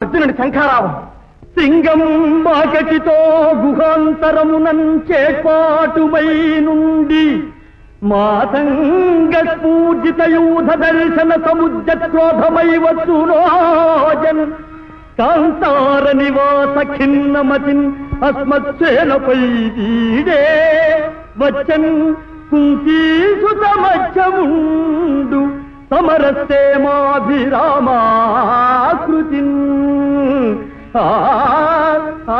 అర్జునుడి శంఖారావం సింగం బాకటితో గుహాంతరమునం చేపాటుమై నుండి మాతంగ స్ఫూర్జిత యూధ దర్శన సముద్ర క్రోధమై వచ్చురోజన్ కాంతార నివాస ఖిన్నమతిన్ అస్మత్సేనపై వీడే వచ్చన్ కుంతీసుత మధ్యముండు సమరసేమాభిరామాకృతిన్ ఆ ఆ,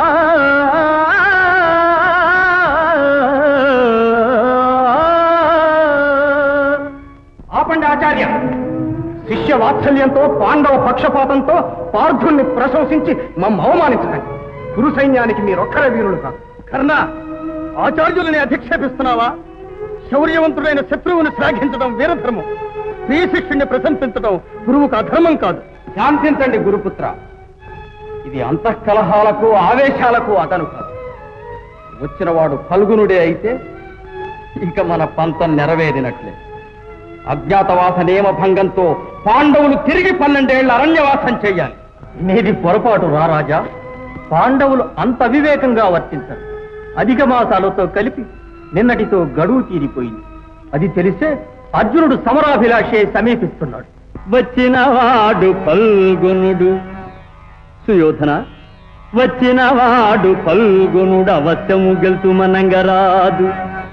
ఆపండి ఆచార్య శిష్య వాత్సల్యంతో పాండవ పక్షపాతంతో పార్థుల్ని ప్రశంసించి మమ్మ అవమానించకండి గురు సైన్యానికి మీరొక్కరే వీరులు కాదు కర్ణ ఆచార్యులని అధిక్షేపిస్తున్నావా శౌర్యవంతుడైన శత్రువుని శ్లాఘించడం వీరధర్మం స్త్రీ శిష్యుణ్ణి ప్రశంసించడం గురువుకు అధర్మం కాదు శాంతించండి గురుపుత్ర ఇది అంతఃకలహాలకు ఆవేశాలకు అతను కాదు వచ్చినవాడు ఫల్గునుడే అయితే ఇక మన పంతం నెరవేరినట్లే అజ్ఞాతవాస నియమ భంగంతో పాండవులు తిరిగి పన్నెండేళ్ల అరణ్యవాసం చెయ్యాలి నీది పొరపాటు రా రాజా పాండవులు అంత అవివేకంగా వర్తించరు అధిక మాసాలతో కలిపి నిన్నటితో గడువు తీరిపోయింది అది తెలిసే అర్జునుడు సమరాభిలాషే సమీపిస్తున్నాడు వచ్చినవాడు ఫల్గునుడు సుయోధన వచ్చినవాడు ఫల్గునుడు అవశ్యము గెలుతుమనంగరాదు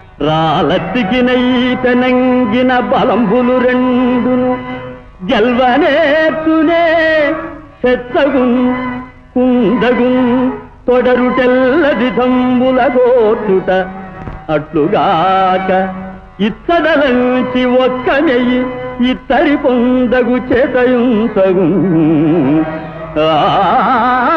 రాలత్తికినైతనంగిన బలంబులు రెండును గెల్వనేర్చునే చెత్తగున్ కుందగున్ తొడరుటెల్లది తంబుల గోచుట అట్లుగాక ఇత్తడలంచి ఒక్క నెయ్యి ఇత్తడి పొందగు చేతయుంతగు ఆ